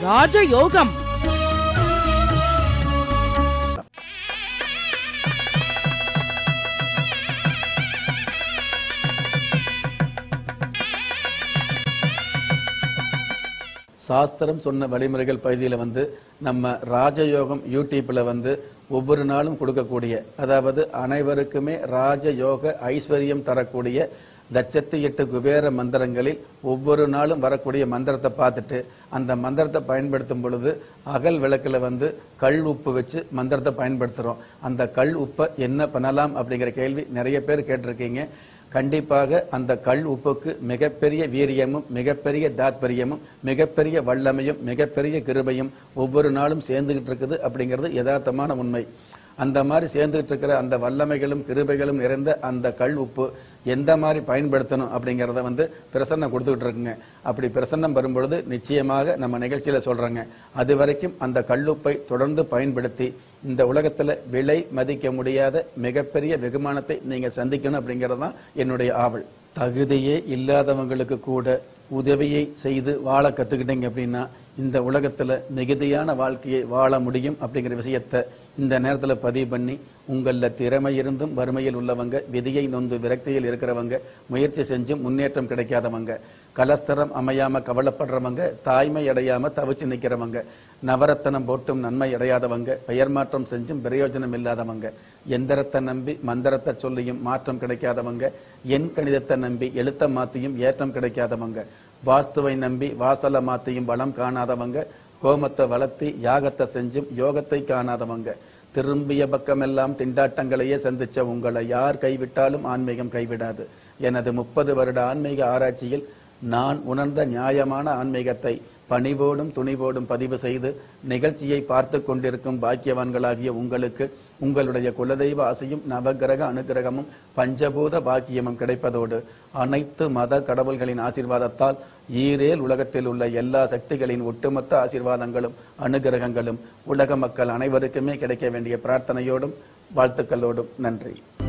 ராஜயோகம் சாஸ்திரம் சொன்ன வழிமுறைகள் பகுதியில் வந்து நம்ம ராஜயோகம் யூடியூப்ல வந்து ஒவ்வொரு நாளும் கொடுக்கக்கூடிய அதாவது அனைவருக்குமே ராஜயோக ஐஸ்வர்யம் தரக்கூடிய லட்சத்தி எட்டு குபேர மந்திரங்களில் ஒவ்வொரு நாளும் வரக்கூடிய மந்திரத்தை பார்த்துட்டு அந்த மந்திரத்தை பயன்படுத்தும் பொழுது அகல் விளக்குல வந்து கல் உப்பு வச்சு மந்திரத்தை பயன்படுத்துறோம் அந்த கல் உப்பை என்ன பண்ணலாம் அப்படிங்கிற கேள்வி நிறைய பேர் கேட்டிருக்கீங்க கண்டிப்பாக அந்த கல் உப்புக்கு மிகப்பெரிய வீரியமும் மிகப்பெரிய தாத்பரியமும் மிகப்பெரிய வல்லமையும் மிகப்பெரிய கிருபையும் ஒவ்வொரு நாளும் சேர்ந்துகிட்டு இருக்குது அப்படிங்கிறது யதார்த்தமான உண்மை அந்த மாதிரி சேர்ந்துகிட்டு இருக்கிற அந்த வல்லமைகளும் கிருபைகளும் நிறைந்த அந்த கல் உப்பு எந்த மாதிரி பயன்படுத்தணும் அப்படிங்கிறத வந்து பிரசன்னம் கொடுத்துக்கிட்டு இருக்குங்க அப்படி பிரசன்னம் வரும்பொழுது நிச்சயமாக நம்ம நிகழ்ச்சியில சொல்றோங்க அது வரைக்கும் அந்த கல்லுப்பை தொடர்ந்து பயன்படுத்தி இந்த உலகத்துல விலை மதிக்க முடியாத மிகப்பெரிய வெகுமானத்தை நீங்க சந்திக்கணும் அப்படிங்கிறது தான் என்னுடைய ஆவல் தகுதியே இல்லாதவங்களுக்கு கூட உதவியை செய்து வாழ கத்துக்கிட்டீங்க அப்படின்னா இந்த உலகத்துல மிகுதியான வாழ்க்கையை வாழ முடியும் அப்படிங்கிற விஷயத்த இந்த நேரத்துல பதிவு பண்ணி உங்கள திறமை இருந்தும் வறுமையில் உள்ளவங்க விதியை நொந்து விரக்தியில் இருக்கிறவங்க முயற்சி செஞ்சும் முன்னேற்றம் கிடைக்காதவங்க கலஸ்தரம் அமையாம கவலைப்படுறவங்க தாய்மை அடையாம தவிச்சு நிக்கிறவங்க நவரத்தனம் போட்டும் நன்மை அடையாதவங்க பெயர் மாற்றம் செஞ்சும் பிரயோஜனம் இல்லாதவங்க எந்திரத்தை நம்பி மந்திரத்தை சொல்லியும் மாற்றம் கிடைக்காதவங்க எண் கணிதத்தை நம்பி எழுத்த மாத்தியும் ஏற்றம் கிடைக்காதவங்க வாஸ்துவை நம்பி வாசல மாத்தியும் வளம் காணாதவங்க கோமத்தை வளர்த்தி யாகத்தை செஞ்சும் யோகத்தை காணாதவங்க திரும்பிய பக்கமெல்லாம் திண்டாட்டங்களையே சந்திச்ச உங்களை யார் கைவிட்டாலும் ஆன்மீகம் கைவிடாது எனது முப்பது வருட ஆன்மீக ஆராய்ச்சியில் நான் உணர்ந்த நியாயமான ஆன்மீகத்தை பணிவோடும் துணிவோடும் பதிவு செய்து நிகழ்ச்சியை பார்த்து கொண்டிருக்கும் பாக்கியவான்களாகிய உங்களுக்கு உங்களுடைய குலதெய்வ ஆசையும் நவகிரக அனுகிரகமும் பஞ்சபூத பாக்கியமும் கிடைப்பதோடு அனைத்து மத கடவுள்களின் ஆசீர்வாதத்தால் ஈரேல் உலகத்தில் உள்ள எல்லா சக்திகளின் ஒட்டுமொத்த ஆசீர்வாதங்களும் அனுகிரகங்களும் உலக மக்கள் அனைவருக்குமே கிடைக்க வேண்டிய பிரார்த்தனையோடும் வாழ்த்துக்களோடும் நன்றி